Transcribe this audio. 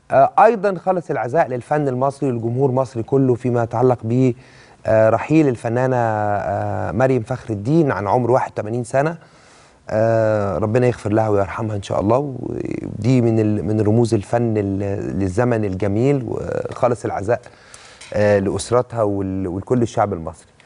آه، ايضا خالص العزاء للفن المصري والجمهور المصري كله فيما يتعلق ب آه، رحيل الفنانه آه، مريم فخر الدين عن عمر 81 سنه آه، ربنا يغفر لها ويرحمها ان شاء الله ودي من ال- من رموز الفن ال- للزمن الجميل وخالص العزاء آه، لاسرتها وال- ولكل الشعب المصري